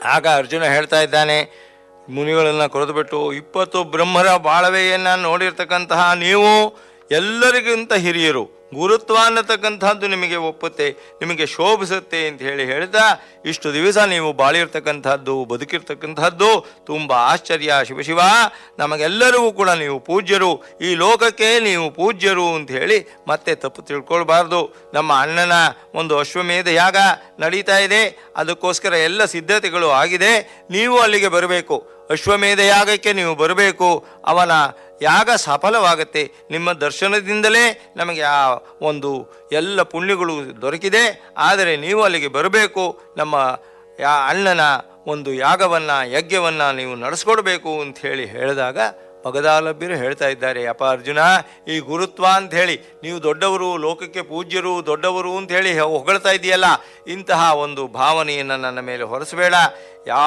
ಆಗ ಅರ್ಜುನ ಹೇಳ್ತಾ ಇದ್ದಾನೆ ಮುನಿಗಳನ್ನು ಕೊರೆದುಬಿಟ್ಟು ಇಪ್ಪತ್ತು ಬ್ರಹ್ಮರ ಬಾಳವೆಯನ್ನು ನೋಡಿರ್ತಕ್ಕಂತಹ ನೀವು ಎಲ್ಲರಿಗಿಂತ ಹಿರಿಯರು ಗುರುತ್ವ ಅನ್ನತಕ್ಕಂಥದ್ದು ನಿಮಗೆ ಒಪ್ಪುತ್ತೆ ನಿಮಗೆ ಶೋಭಿಸುತ್ತೆ ಅಂತ ಹೇಳಿ ಹೇಳ್ತಾ ಇಷ್ಟು ದಿವಸ ನೀವು ಬಾಳಿರ್ತಕ್ಕಂಥದ್ದು ಬದುಕಿರ್ತಕ್ಕಂಥದ್ದು ತುಂಬ ಆಶ್ಚರ್ಯ ಶಿವಶಿವ ನಮಗೆಲ್ಲರಿಗೂ ಕೂಡ ನೀವು ಪೂಜ್ಯರು ಈ ಲೋಕಕ್ಕೆ ನೀವು ಪೂಜ್ಯರು ಅಂತ ಹೇಳಿ ಮತ್ತೆ ತಪ್ಪು ತಿಳ್ಕೊಳ್ಬಾರ್ದು ನಮ್ಮ ಅಣ್ಣನ ಒಂದು ಅಶ್ವಮೇಧ ಯಾಗ ನಡೀತಾ ಇದೆ ಅದಕ್ಕೋಸ್ಕರ ಎಲ್ಲ ಸಿದ್ಧತೆಗಳು ಆಗಿದೆ ನೀವು ಅಲ್ಲಿಗೆ ಬರಬೇಕು ಅಶ್ವಮೇಧ ಯಾಗಕ್ಕೆ ನೀವು ಬರಬೇಕು ಅವನ ಯಾಗ ಸಫಲವಾಗುತ್ತೆ ನಿಮ್ಮ ದರ್ಶನದಿಂದಲೇ ನಮಗೆ ಆ ಒಂದು ಎಲ್ಲ ಪುಣ್ಯಗಳು ದೊರಕಿದೆ ಆದರೆ ನೀವು ಅಲ್ಲಿಗೆ ಬರಬೇಕು ನಮ್ಮ ಯಾ ಅಣ್ಣನ ಒಂದು ಯಾಗವನ್ನು ಯಜ್ಞವನ್ನು ನೀವು ನಡೆಸ್ಕೊಡ್ಬೇಕು ಅಂತ ಹೇಳಿ ಹೇಳಿದಾಗ ಮಗದಾಲಭ್ಯರು ಹೇಳ್ತಾ ಇದ್ದಾರೆ ಅಪ್ಪ ಅರ್ಜುನ ಈ ಗುರುತ್ವ ಅಂತ ಹೇಳಿ ನೀವು ದೊಡ್ಡವರು ಲೋಕಕ್ಕೆ ಪೂಜ್ಯರು ದೊಡ್ಡವರು ಅಂತ ಹೇಳಿ ಹೊಗಳ್ತಾ ಇದೆಯಲ್ಲ ಇಂತಹ ಒಂದು ಭಾವನೆಯನ್ನು ನನ್ನ ಮೇಲೆ ಹೊರಿಸಬೇಡ ಯಾವ